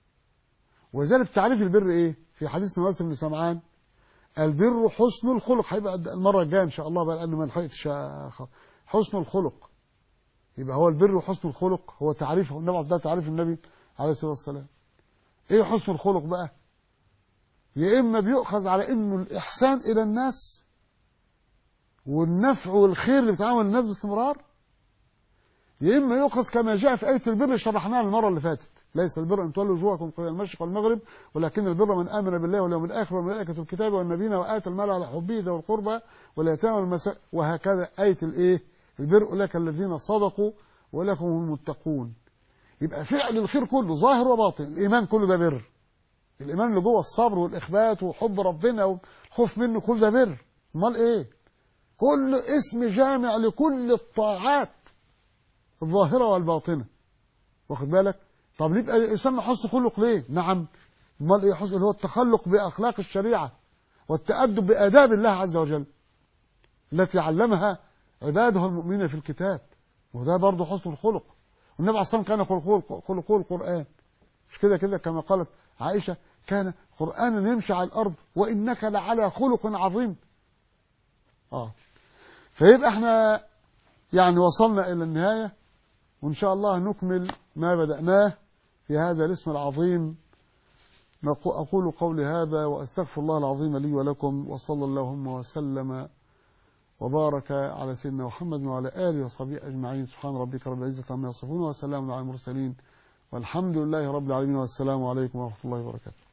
وذلك تعريف البر ايه في حديث نواس بن سمعان البر حسن الخلق هيبقى المره الجايه ان شاء الله بقى لانه ما لحقتش حسن الخلق يبقى هو البر وحسن الخلق هو تعريفه النبي ده تعريف النبي عليه الصلاه والسلام ايه حسن الخلق بقى يا اما بيؤخذ على انه الاحسان الى الناس والنفع والخير اللي بتعامل الناس باستمرار يا اما يؤخذ كما جاء في ايه البر اللي شرحناها المره اللي فاتت ليس البر ان تولوا وجوهكم قبل المشرق والمغرب ولكن البر من امن بالله واليوم الاخر والملائكه والكتاب والنبيين واتى المال على حبه ذوي القربى واليتامى والمساء وهكذا ايه الايه البر اولئك الذين صدقوا واولئك هم المتقون يبقى فعل الخير كله ظاهر وباطن الايمان كله ده بر الايمان اللي جوه الصبر والاخبات وحب ربنا والخوف منه كل ده بر امال ايه كل اسم جامع لكل الطاعات الظاهرة والباطنة واخد بالك طب ليه يبقى يسمى حسن خلق ليه نعم امال ايه حسن اللي هو التخلق باخلاق الشريعه والتادب باداب الله عز وجل التي علمها عباده المؤمنين في الكتاب وده برضه حسن الخلق والنبي عليه الصلاة والسلام كان خلقه خلقه القرآن مش كده كده كما قالت عائشة كان قرآنا يمشي على الأرض وإنك لعلى خلق عظيم آه فيبقى احنا يعني وصلنا إلى النهاية وإن شاء الله نكمل ما بدأناه في هذا الاسم العظيم نقو- أقول قولي هذا وأستغفر الله العظيم لي ولكم وصلى اللهم وسلم وبارك على سيدنا محمد وعلى آله وصحبه أجمعين سبحان ربك رب العزة عما يصفون وسلام على المرسلين والحمد لله رب العالمين والسلام عليكم ورحمة الله وبركاته